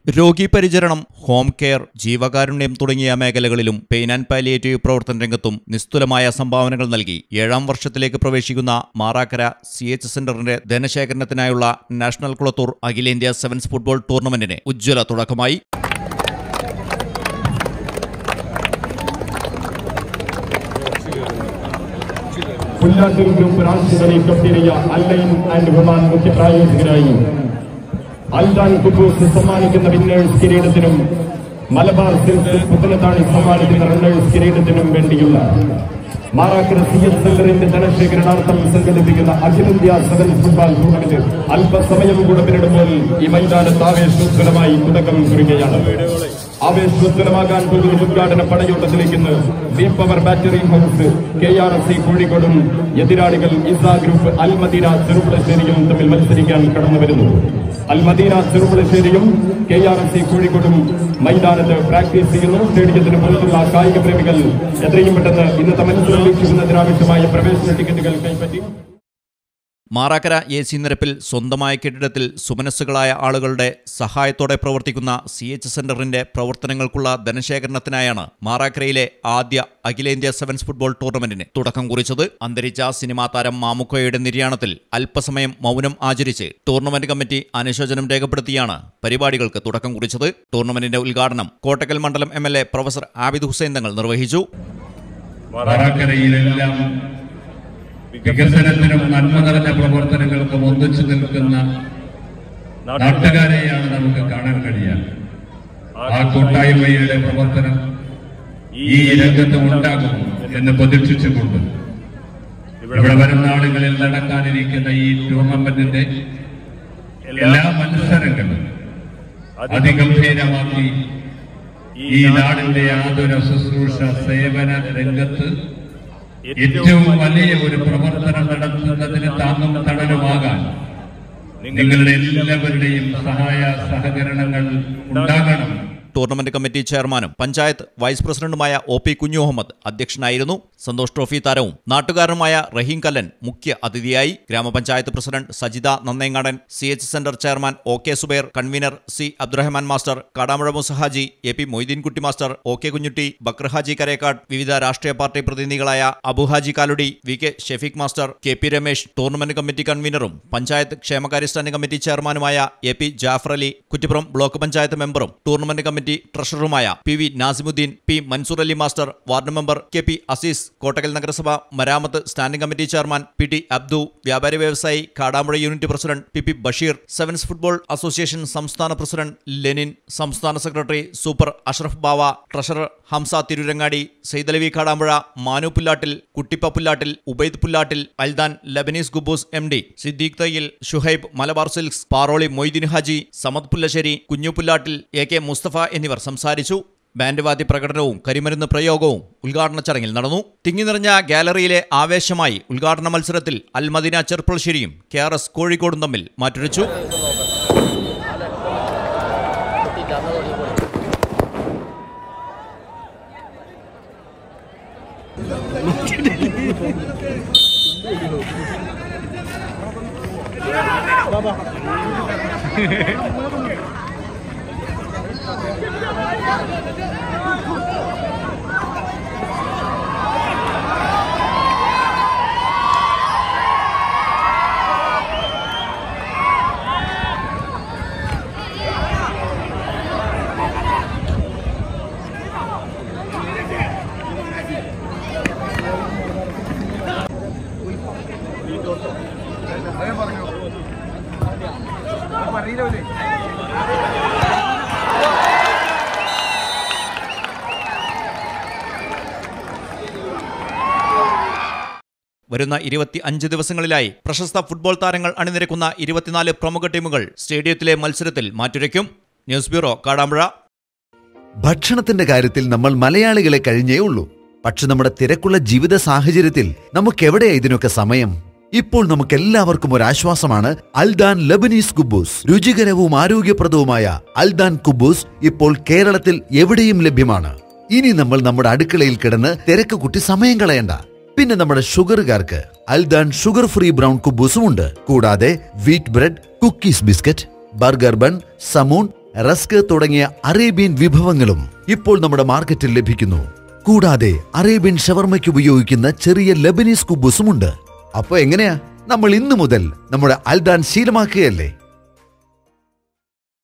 രോഗീ പരിചരണം home care ജീവകാരുണ്യം തുടങ്ങിയ മേഖലകളിലും പെയിൻ ആൻഡ് പാലിയേറ്റീവ് പ്രവർത്തന രംഗത്തും നിസ്തുലമായ സംഭാവനകൾ നൽകി ഏഴാം വർഷത്തിലേക്ക് പ്രവേശിക്കുന്ന മാറാക്കര സി എച്ച് സെന്ററിന്റെ ധനശേഖരണത്തിനായുള്ള നാഷണൽ കുളത്തൂർ അഖിലേന്ത്യാ സെവൻസ് ഫുട്ബോൾ ടൂർണമെന്റിന് ഉജ്ജ്വല തുടക്കമായി പുല്ലാട്ടൂർ ഗ്രൂപ്പ് രാഷ്ട്രീയ കപ്പിയ അല്ലൈൻ ആൻഡ് വിമാൻ മുഖ്യ പ്രായോജകരായി അൽദാൻ കുബൂസ് സമ്മാനിക്കുന്ന വിന്നേഴ്സ് കിരീടത്തിനും മലബാർ സിൽക്ക് പുത്തനത്താണി സമ്മാനിക്കുന്ന റണ്ണേഴ്സ് കിരീടത്തിനും വേണ്ടിയുള്ള മാറാക്കര സി എസ് സെന്ററിന്റെ ധനശേഖരണാർത്ഥം സംഘടിപ്പിക്കുന്ന അഖിലേന്ത്യാ സെവൻസ് ഫുട്ബോൾ ടൂർണമെന്റ് അല്പസമയം കൂടെ പിന്നിടുമ്പോൾ ഈ മൈതാനത്ത് ആവേശോജ്വലമായി തുടക്കം കുറിക്കുകയാണ് ആവേശോജ്വലമാകാൻ പോകുന്ന ഉദ്ഘാടന പടയോട്ടത്തിലേക്ക് ഇന്ന് V power battery house K R S C കോഴിക്കോടും എതിരാളികൾ ഇസ ഗ്രൂപ്പ് അൽമദീന ചെറുപ്പുളശ്ശേരിയും തമ്മിൽ മത്സരിക്കാൻ കടന്നു വരുന്നു അൽമദീന ചെറുപ്പുളശ്ശേരിയും കെ ആർ എസ് സി കോഴിക്കോടും മൈതാനത്ത് പ്രാക്ടീസ് ചെയ്യുന്നു സ്റ്റേഡിയത്തിന് പുറത്തുള്ള കായിക പ്രേമികൾ എത്രയും പെട്ടെന്ന് ഇന്നത്തെ മത്സരം വീക്ഷിക്കുന്നതിനാവശ്യമായ പ്രവേശന ടിക്കറ്റുകൾ കൈപ്പറ്റി മാറാക്കര എ സി നിരപ്പിൽ സ്വന്തമായ കെട്ടിടത്തിൽ സുമനസ്സുകളായ ആളുകളുടെ സഹായത്തോടെ പ്രവർത്തിക്കുന്ന സി എച്ച് സെന്ററിന്റെ പ്രവർത്തനങ്ങൾക്കുള്ള ധനശേഖരണത്തിനായാണ് മാറാക്കരയിലെ ആദ്യ അഖിലേന്ത്യാ സെവൻസ് ഫുട്ബോൾ ടൂർണമെന്റിന് തുടക്കം കുറിച്ചത് അന്തരിച്ച സിനിമാ താരം മാമുക്കോയുടെ നിര്യാണത്തിൽ അല്പസമയം മൗനം ആചരിച്ച് ടൂർണമെന്റ് കമ്മിറ്റി അനുശോചനം രേഖപ്പെടുത്തിയാണ് പരിപാടികൾക്ക് തുടക്കം കുറിച്ചത് ടൂർണമെന്റിന്റെ ഉദ്ഘാടനം കോട്ടക്കൽ മണ്ഡലം M L A professor Abid Hussain Thangal നിർവഹിച്ചു വടക്കരയിലെല്ലാം വികസനത്തിനും നന്മ നിറഞ്ഞ പ്രവർത്തനങ്ങൾക്കും ഒന്നിച്ചു നിൽക്കുന്ന നാട്ടുകാരെയാണ് നമുക്ക് കാണാൻ കഴിയുക ആ കൂട്ടായ്മയുടെ പ്രവർത്തനം ഈ രംഗത്ത് ഉണ്ടാകും എന്ന് പ്രതീക്ഷിച്ചുകൊണ്ട് ഇവിടെ വരുന്ന ആളുകളിൽ നടക്കാനിരിക്കുന്ന ഈ ടൂർണമെന്റിന്റെ എല്ലാ മത്സരങ്ങളും അതിഗംഭീരമാക്കി ഈ നാടിന്റെ ആതുര ശുശ്രൂഷ സേവന രംഗത്ത് ഏറ്റവും വലിയ ഒരു പ്രവർത്തനം നടത്തുന്നതിന് താങ്ങും തണലുമാകാൻ നിങ്ങളുടെ എല്ലാവരുടെയും സഹായ സഹകരണങ്ങൾ ഉണ്ടാകണം ടൂർണമെന്റ് കമ്മിറ്റി ചെയർമാനും പഞ്ചായത്ത് വൈസ് പ്രസിഡന്റുമായ ഒ പി കുഞ്ഞു മുഹമ്മദ് അധ്യക്ഷനായിരുന്നു സന്തോഷ് ട്രോഫി താരവും നാട്ടുകാരനുമായ റഹീം കല്ലൻ മുഖ്യ അതിഥിയായി ഗ്രാമപഞ്ചായത്ത് president Sajitha Nannengadan C H centre chairman O K Zubair convener C Abdurahman master Kadampuzha Musahaji A P Moideenkutty master O K Kunhutty Bakr Haji Karekkad വിവിധ രാഷ്ട്രീയ പാർട്ടി പ്രതിനിധികളായ Abuhaji Kaludi V K Shefeeq master K P Ramesh tournament committee കൺവീനറും പഞ്ചായത്ത് ക്ഷേമകാര്യ സ്റ്റാൻഡിംഗ് കമ്മിറ്റി ചെയർമാനുമായ A P Jafar Ali Kuttippuram block panchayat മെമ്പറും ടൂർണമെന്റ് കമ്മിറ്റി ട്രഷററുമായ P V Nasimuddin P Mansoor Ali master ward member K P Azeez Kottakkal നഗരസഭ മരാമത്ത് standing committee chairman P T Abdu വ്യാപാരി വ്യവസായി Kadampuzha unit president P P Basheer sevens football association സംസ്ഥാന പ്രസിഡന്റ് ലെനിൻ സംസ്ഥാന secretary super Ashraf Bava treasurer Hamza Tirurangadi Seythalavi Kadampuzha Manu Pullattil Kuttippa Pullattil Ubaid Pullattil Aldan Lebanese ഗുബൂസ് M D Siddique Thayyil Shuhaib Malabar silks Parolli Moideen Haji Samad Pullassery Kunju Pullattil A K Mustafa എന്നിവർ സംസാരിച്ചു band വാദ്യ പ്രകടനവും കരിമരുന്ന് പ്രയോഗവും ഉദ്ഘാടന ചടങ്ങിൽ നടന്നു തിങ്ങി നിറഞ്ഞ ഗാലറിയിലെ ആവേശമായി ഉദ്ഘാടന മത്സരത്തിൽ അൽമദീന ചെർപ്പളശ്ശേരിയും കെ ആർ എസ് കോഴിക്കോടും തമ്മിൽ മാറ്റുരച്ചു വരുന്ന ഇരുപത്തി അഞ്ച് ദിവസങ്ങളിലായി പ്രശസ്ത ഫുട്ബോൾ താരങ്ങൾ അണിനിരക്കുന്ന ഇരുപത്തിനാല് പ്രമുഖ ടീമുകൾ സ്റ്റേഡിയത്തിലെ മത്സരത്തിൽ മാറ്റുരയ്ക്കും ന്യൂസ് ബ്യൂറോ കാടാമ്പുഴ ഭക്ഷണത്തിന്റെ കാര്യത്തിൽ നമ്മൾ മലയാളികളെ കഴിഞ്ഞേ ഉള്ളൂ പക്ഷെ നമ്മുടെ തിരക്കുള്ള ജീവിത സാഹചര്യത്തിൽ നമുക്കെവിടെയാ ഇതിനൊക്കെ സമയം ഇപ്പോൾ നമുക്ക് എല്ലാവർക്കും ഒരു ആശ്വാസമാണ് അൽദാൻ ലബനീസ് കുബൂസ് രുചികരവും ആരോഗ്യപ്രദവുമായ അൽദാൻ കുബൂസ് ഇപ്പോൾ കേരളത്തിൽ എവിടെയും ലഭ്യമാണ് ഇനി നമ്മൾ നമ്മുടെ അടുക്കളയിൽ കിടന്ന് തിരക്ക് കുട്ടി സമയം കളയണ്ട പിന്നെ നമ്മുടെ ഷുഗറുകാർക്ക് അൽദാൻ ഷുഗർ ഫ്രീ ബ്രൗൺ കുബൂസും ഉണ്ട് കൂടാതെ wheat bread cookies biscuit burger bun സമൂൺ റസ്ക് തുടങ്ങിയ അറേബ്യൻ വിഭവങ്ങളും ഇപ്പോൾ നമ്മുടെ മാർക്കറ്റിൽ ലഭിക്കുന്നു കൂടാതെ അറേബ്യൻ ഷവർമയ്ക്ക് ഉപയോഗിക്കുന്ന ചെറിയ ലബനീസ് കുബൂസും ഉണ്ട് അപ്പൊ എങ്ങനെയാ നമ്മൾ ഇന്നു മുതൽ നമ്മുടെ അൽദാൻ ശീലമാക്കുകയല്ലേ